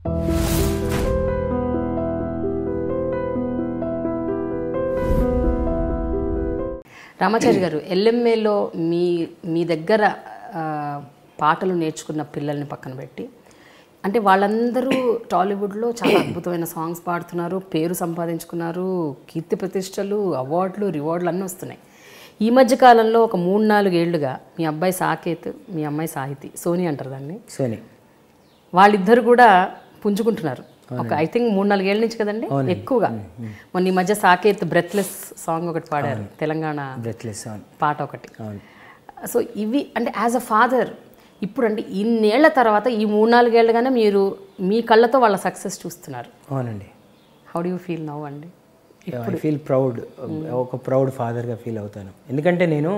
రామాచారి గారు ఎల్ఎంఏలో మీ మీ దగ్గర ఆ, పాటలు నేర్చుకున్న పిల్లల్ని పక్కన పెట్టి అంటే వాళ్ళందరూ టాలీవుడ్లో చాలా అద్భుతమైన సాంగ్స్ పాడుతున్నారు పేరు సంపాదించుకున్నారు కీర్తి ప్రతిష్టలు అవార్డులు రివార్డులు అన్నీ వస్తున్నాయి ఈ మధ్య కాలంలో ఒక మూడు నాలుగు ఏళ్లుగా మీ అబ్బాయి సాకేత్ మీ అమ్మాయి సాహితి సోని అంటారు దాన్ని సోని వాళ్ళిద్దరు కూడా పుంజుకుంటున్నారు ఒక ఐ థింక్ మూడు నాలుగేళ్ల నుంచి కదండి ఎక్కువగా మొన్న ఈ మధ్య సాకేత్ బ్రెత్లెస్ సాంగ్ ఒకటి పాడారు తెలంగాణ బ్రెత్లెస్ అవును పాట ఒకటి అవును సో ఇవి అంటే యాజ్ అ ఫాదర్ ఇప్పుడు అంటే ఇన్నేళ్ల తర్వాత ఈ మూడు నాలుగేళ్లుగానే మీరు మీ కళ్ళతో వాళ్ళ సక్సెస్ చూస్తున్నారు అవునండి హౌ డూ ఫీల్ నవ్ అండి ఐ ఫీల్ ప్రౌడ్ ఒక ప్రౌడ్ ఫాదర్గా ఫీల్ అవుతాను ఎందుకంటే నేను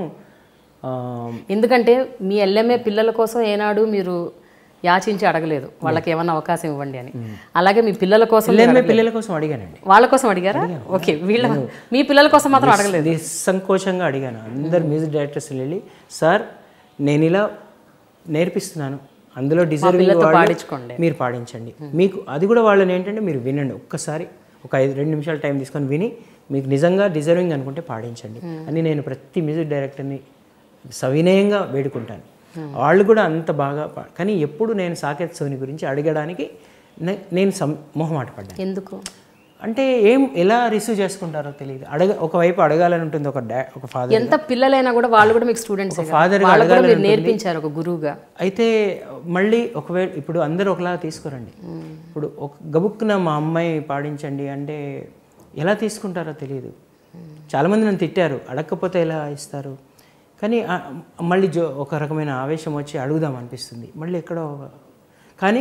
ఆ, ఎందుకంటే మీ ఎల్ఎంఏ పిల్లల కోసం ఏనాడు మీరు యాచించి అడగలేదు వాళ్ళకి ఏమన్నా అవకాశం ఇవ్వండి అని అలాగే మీ పిల్లల కోసం మీరు పిల్లల పిల్లల కోసం అడిగానండి వాళ్ళ కోసం అడిగారా ఓకే వీళ్ళ మీ పిల్లల కోసం మాత్రం అడగలేదు నిస్సంకోచంగా అడిగాను అందరు మ్యూజిక్ డైరెక్టర్స్ వెళ్ళి సార్ నేను ఇలా నేర్పిస్తున్నాను అందులో డిజర్వింగ్ పాడించుకోండి. మీరు పాడించండి మీకు అది కూడా వాళ్ళని ఏంటంటే మీరు వినండి ఒక్కసారి ఒక ఐదు రెండు నిమిషాలు టైం తీసుకొని విని మీకు నిజంగా డిజర్వింగ్ అనుకుంటే పాడించండి అని నేను ప్రతి మ్యూజిక్ డైరెక్టర్ని సవినయంగా వేడుకుంటాను వాళ్ళు కూడా అంత బాగా పా- కానీ ఎప్పుడు నేను సాకేత్ సోని గురించి అడగడానికి నే- నేను సం మొహమాట పడ్డాను ఎందుకు అంటే ఏం ఎలా రిసీవ్ చేసుకుంటారో తెలియదు అడగ ఒకవైపు అడగాలని ఉంటుంది ఒక డా ఒక ఫాదర్ ఎంత పిల్లలైనా కూడా వాళ్ళు కూడా మీకు స్టూడెంట్స్ father గా వాళ్ళు కూడా మీరు నేర్పించారు ఒక గురువుగా అయితే మళ్ళీ ఒకవేళ ఇప్పుడు అందరూ ఒకలాగా తీసుకురండి ఇప్పుడు ఒక గబుక్కున మా అమ్మాయి పాడించండి అంటే ఎలా తీసుకుంటారో తెలియదు చాలామంది నన్ను తిట్టారు అడగకపోతే ఎలా ఇస్తారు కానీ ఆ, మళ్ళీ జో ఒక రకమైన ఆవేశం వచ్చి అడుగుదాం అనిపిస్తుంది మళ్ళీ ఎక్కడో కానీ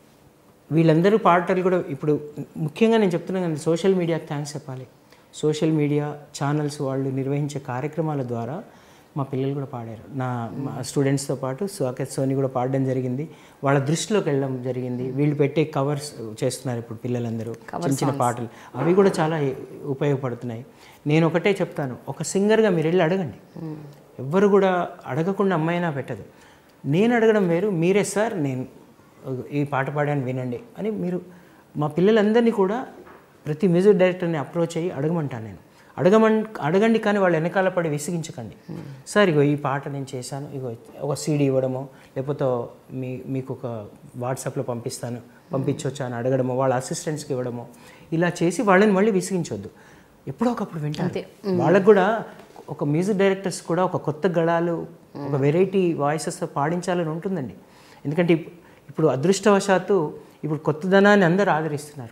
వీళ్ళందరూ పాటలు కూడా ఇప్పుడు ముఖ్యంగా నేను చెప్తున్నాను కానీ సోషల్ మీడియాకి థ్యాంక్స్ చెప్పాలి సోషల్ మీడియా ఛానల్స్ వాళ్ళు నిర్వహించే కార్యక్రమాల ద్వారా మా పిల్లలు కూడా పాడారు నా మా స్టూడెంట్స్తో పాటు స్వాకెత్ సోని కూడా పాడడం జరిగింది వాళ్ళ దృష్టిలోకి వెళ్ళడం జరిగింది వీళ్ళు పెట్టే కవర్స్ చేస్తున్నారు ఇప్పుడు పిల్లలందరూ చిన్న చిన్న పాటలు అవి కూడా చాలా ఉపయోగపడుతున్నాయి నేను ఒకటే చెప్తాను ఒక సింగర్గా మీరు వెళ్ళి అడగండి ఎవ్వరు కూడా అడగకుండా అమ్మాయినా పెట్టదు నేను అడగడం వేరు మీరే సార్ నేను ఈ పాట పాడాను వినండి అని మీరు మా పిల్లలందరినీ కూడా ప్రతి మ్యూజిక్ డైరెక్టర్ని అప్రోచ్ అయ్యి అడగమంటాను నేను అడగమన్ అడగండి కానీ వాళ్ళు వెనకాల పడి విసిగించకండి సార్ ఇగో ఈ పాట నేను చేశాను ఇగో ఒక సీడీ ఇవ్వడమో లేకపోతే మీ మీకు ఒక వాట్సాప్లో పంపిస్తాను పంపించవచ్చా అని అడగడమో వాళ్ళ అసిస్టెంట్స్కి ఇవ్వడమో ఇలా చేసి వాళ్ళని మళ్ళీ విసిగించొద్దు ఎప్పుడో ఒకప్పుడు వింటారు వాళ్ళకు కూడా ఒక మ్యూజిక్ డైరెక్టర్స్ కూడా ఒక కొత్త గళాలు ఒక వెరైటీ వాయిసెస్తో పాడించాలని ఉంటుందండి ఎందుకంటే ఇప్- ఇప్పుడు అదృష్టవశాత్తు ఇప్పుడు కొత్తదనాన్ని అందరూ ఆదరిస్తున్నారు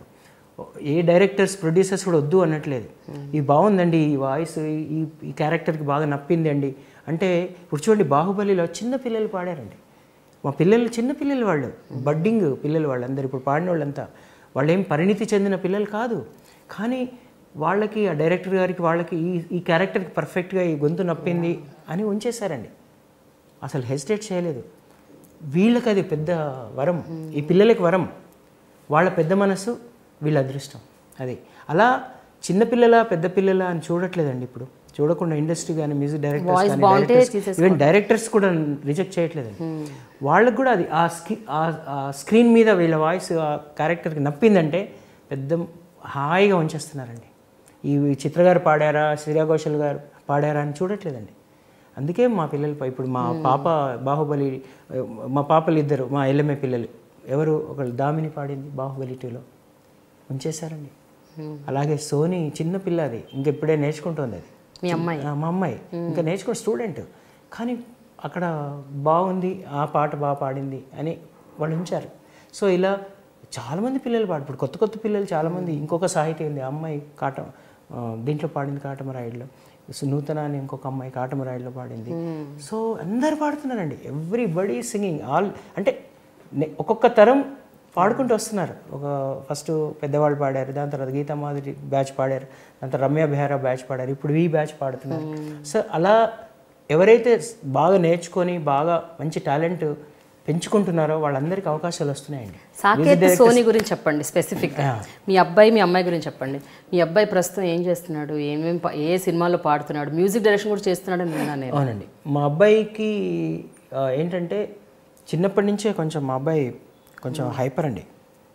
ఏ డైరెక్టర్స్ ప్రొడ్యూసర్స్ కూడా వద్దు అనట్లేదు ఇది బాగుందండి ఈ వాయిస్ ఈ ఈ క్యారెక్టర్కి బాగా నప్పింది అండి అంటే ఇప్పుడు చూడండి బాహుబలిలో చిన్న పిల్లలు పాడారండి మా పిల్లలు చిన్న పిల్లలు వాళ్ళు బడ్డింగ్ పిల్లలు వాళ్ళు అందరు ఇప్పుడు పాడిన వాళ్ళంతా వాళ్ళు ఏం పరిణితి చెందిన పిల్లలు కాదు కానీ వాళ్ళకి ఆ డైరెక్టర్ గారికి వాళ్ళకి ఈ ఈ క్యారెక్టర్కి పర్ఫెక్ట్గా ఈ గొంతు నప్పింది అని ఉంచేశారండి అసలు హెసిటేట్ చేయలేదు వీళ్ళకి అది పెద్ద వరం ఈ పిల్లలకి వరం వాళ్ళ పెద్ద మనసు వీళ్ళ అదృష్టం అది అలా చిన్నపిల్లల పెద్ద పిల్లల అని చూడట్లేదండి ఇప్పుడు చూడకుండా ఇండస్ట్రీ కానీ మ్యూజిక్ డైరెక్టర్స్ కానీ డైరెక్టర్స్ ఈవెన్ డైరెక్టర్స్ కూడా రిజెక్ట్ చేయట్లేదండి వాళ్ళకు కూడా అది ఆ స్క్రీ ఆ స్క్రీన్ మీద వీళ్ళ వాయిస్ ఆ క్యారెక్టర్కి నప్పిందంటే పెద్ద హాయిగా ఉంచేస్తున్నారండి ఈ చిత్ర గారు పాడారా శ్రేయా ఘోషల్ గారు పాడారా అని చూడట్లేదండి అందుకే మా పిల్లలు పై- ఇప్పుడు మా పాప బాహుబలి మా పాపలు ఇద్దరు మా ఎల్ఎంఏ పిల్లలు ఎవరు ఒకళ్ళు దామిని పాడింది బాహుబలి టూలో ఉంచేశారండి అలాగే సోని చిన్న పిల్ల అది ఇంకెప్పుడే నేర్చుకుంటుంది అది మీ అమ్మాయి ఆ, మా అమ్మాయి ఇంకా నేర్చుకున్న స్టూడెంట్ కానీ అక్కడ బాగుంది ఆ పాట బాగా పాడింది అని వాళ్ళు ఉంచారు సో ఇలా చాలామంది పిల్లలు పాడు ఇప్పుడు కొత్త కొత్త పిల్లలు చాలామంది ఇంకొక సాహితీ ఉంది ఆ అమ్మాయి కాట ఆ, దీంట్లో పాడింది కాటమరాయుడులో సో నూతన అని ఇంకొక అమ్మాయి కాటమరాయుడులో పాడింది సో అందరు పాడుతున్నారండి ఎవ్రీ బడీ సింగింగ్ ఆల్ అంటే నే- ఒక్కొక్క తరం పాడుకుంటూ వస్తున్నారు ఒక ఫస్ట్ పెద్దవాళ్ళు పాడారు దాని తర్వాత గీతా మాధురి బ్యాచ్ పాడారు దాని తర్వాత రమ్య బెహరా బ్యాచ్ పాడారు ఇప్పుడు ఈ బ్యాచ్ పాడుతున్నారు సో అలా ఎవరైతే బాగా నేర్చుకొని బాగా మంచి టాలెంట్ పెంచుకుంటున్నారో వాళ్ళందరికీ అవకాశాలు వస్తున్నాయండి సాకేత్ సోని గురించి చెప్పండి స్పెసిఫిక్గా మీ అబ్బాయి మీ అమ్మాయి గురించి చెప్పండి మీ అబ్బాయి ప్రస్తుతం ఏం చేస్తున్నాడు ఏమేం పా- ఏ సినిమాలో పాడుతున్నాడు మ్యూజిక్ డైరెక్షన్ కూడా చేస్తున్నాడు అని విన్నాను నేను అవునండి మా అబ్బాయికి ఆ, ఏంటంటే చిన్నప్పటి నుంచే కొంచెం మా అబ్బాయి కొంచెం హైపర్ అండి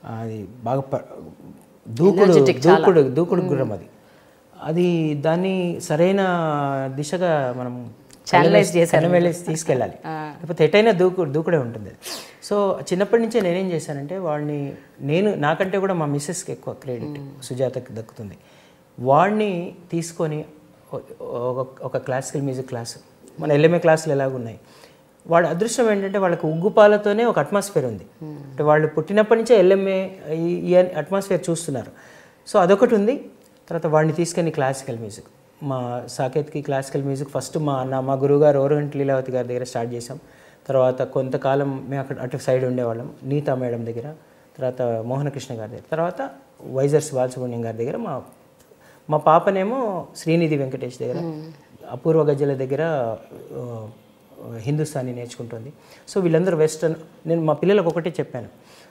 అది బాగా ప- దూకుడు దూకుడు దూకుడు గుర్రం అది అది దాన్ని సరైన దిశగా మనం Channelize చన్నమేలేసి తీసుకెళ్ళాలి లేకపోతే ఎటైనా దూకు దూకుడే ఉంటుంది అది సో చిన్నప్పటి నుంచే నేనేం చేశానంటే వాడిని నేను నాకంటే కూడా మా మిస్సెస్కి ఎక్కువ క్రెడిట్ సుజాతకి దక్కుతుంది వాడిని తీసుకొని ఒ- ఒక ఒక క్లాసికల్ మ్యూజిక్ క్లాస్ మన ఎల్ఎంఏ క్లాసులు ఎలాగున్నాయి వాడి అదృష్టం ఏంటంటే వాళ్ళకి ఉగ్గుపాలతోనే ఒక అట్మాస్ఫియర్ ఉంది అంటే వాళ్ళు పుట్టినప్పటి నుంచే ఎల్ఎంఏ ఈ అట్మాస్ఫియర్ చూస్తున్నారు సో అదొకటి ఉంది తర్వాత వాడిని తీసుకెళ్ళి క్లాసికల్ మ్యూజిక్ మా సాకేత్కి క్లాసికల్ మ్యూజిక్ ఫస్ట్ మా అన్న మా గురువుగారు ఓరగంటి లీలావతి గారి దగ్గర స్టార్ట్ చేసాం తర్వాత కొంతకాలం మేము అక్కడ అటు సైడ్ ఉండేవాళ్ళం నీతా మేడం దగ్గర తర్వాత మోహనకృష్ణ గారి దగ్గర తర్వాత వైజర్స్ బాలసుబ్రహ్మణ్యం గారి దగ్గర మా మా పాపనేమో శ్రీనిధి వెంకటేష్ దగ్గర అపూర్వ గజ్జల దగ్గర ఆ, హిందుస్థానీ నేర్చుకుంటుంది సో వీళ్ళందరూ వెస్టర్న్ నేను మా పిల్లలకు ఒకటే చెప్పాను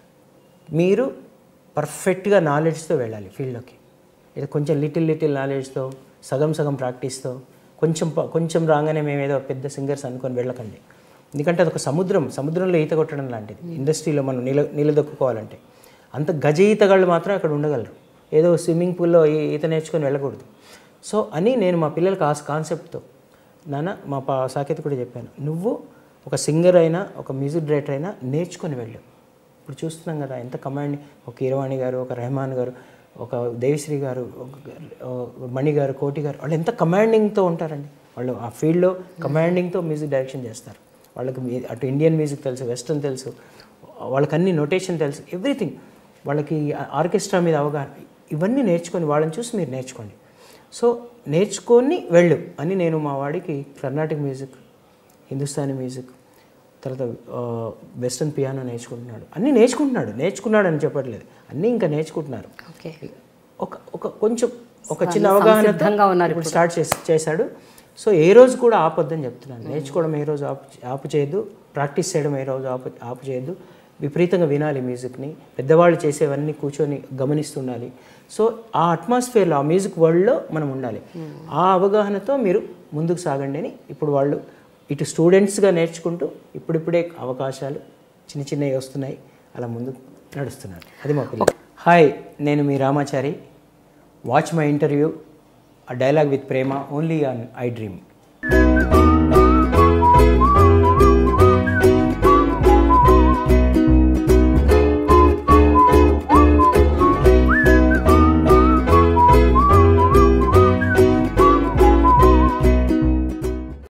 మీరు పర్ఫెక్ట్గా నాలెడ్జ్తో వెళ్ళాలి ఫీల్డ్లోకి ఇది కొంచెం లిటిల్ లిటిల్ నాలెడ్జ్తో సగం సగం ప్రాక్టీస్తో కొంచెం ప- కొంచెం రాగానే మేము ఏదో పెద్ద సింగర్స్ అనుకొని వెళ్ళకండి ఎందుకంటే అదొక సముద్రం సముద్రంలో ఈత కొట్టడం లాంటిది ఇండస్ట్రీలో మనం నిల నిలదొక్కుకోవాలంటే అంత గజ ఈతగాళ్ళు మాత్రం అక్కడ ఉండగలరు ఏదో స్విమ్మింగ్ పూల్లో ఈ- ఈత నేర్చుకొని వెళ్ళకూడదు సో అని నేను మా పిల్లలకి ఆ కాన్సెప్ట్తో నాన్న మా పా సాకేత్ కూడా చెప్పాను నువ్వు ఒక సింగర్ అయినా ఒక మ్యూజిక్ డైరెక్టర్ అయినా నేర్చుకొని వెళ్ళు ఇప్పుడు చూస్తున్నాం కదా ఎంత కమాండ్ ఒక కీరవాణి గారు ఒక రెహమాన్ గారు ఒక దేవిశ్రీ గారు ఒక ఒక మణి గారు కోటి గారు వాళ్ళు ఎంత కమాండింగ్తో ఉంటారండి వాళ్ళు ఆ ఫీల్డ్లో కమాండింగ్తో మ్యూజిక్ డైరెక్షన్ చేస్తారు వాళ్ళకి మీ- అటు ఇండియన్ మ్యూజిక్ తెలుసు వెస్ట్రన్ తెలుసు వాళ్ళకి అన్ని నొటేషన్ తెలుసు ఎవ్రీథింగ్ వాళ్ళకి ఆర్కెస్ట్రా మీద అవగాహన ఇవన్నీ నేర్చుకొని వాళ్ళని చూసి మీరు నేర్చుకోండి సో నేర్చుకొని వెళ్ళు అని నేను మా వాడికి కర్ణాటిక్ మ్యూజిక్ హిందుస్థానీ మ్యూజిక్ తర్వాత ఆ, వెస్ట్రన్ పియానో నేర్చుకుంటున్నాడు అన్నీ నేర్చుకుంటున్నాడు నేర్చుకున్నాడు అని చెప్పట్లేదు అన్నీ ఇంకా నేర్చుకుంటున్నారు ఓకే ఒక ఒక కొంచెం ఒక చిన్న అవగాహన సంసిద్ధంగా ఉన్నారు ఇప్పుడు స్టార్ట్ చేసి చేశాడు సో ఏ రోజు కూడా ఆపొద్దని చెప్తున్నాను నేర్చుకోవడం ఏ రోజు ఆపు ఆపు చేయొద్దు ప్రాక్టీస్ చేయడం ఏ రోజు ఆపు ఆపు చేయొద్దు విపరీతంగా వినాలి మ్యూజిక్ని పెద్దవాళ్ళు చేసేవన్నీ కూర్చొని గమనిస్తుండాలి సో ఆ అట్మాస్ఫియర్లో ఆ మ్యూజిక్ వరల్డ్లో మనం ఉండాలి ఆ అవగాహనతో మీరు ముందుకు సాగండి అని ఇప్పుడు వాళ్ళు ఇటు స్టూడెంట్స్గా నేర్చుకుంటూ ఇప్పుడిప్పుడే అవకాశాలు చిన్న చిన్నవి వస్తున్నాయి అలా ముందుకు నడుస్తున్నారు అది మా పిల్లలు హాయ్ నేను మీ Ramachari watch my interview a dialogue with Prema only on I Dream.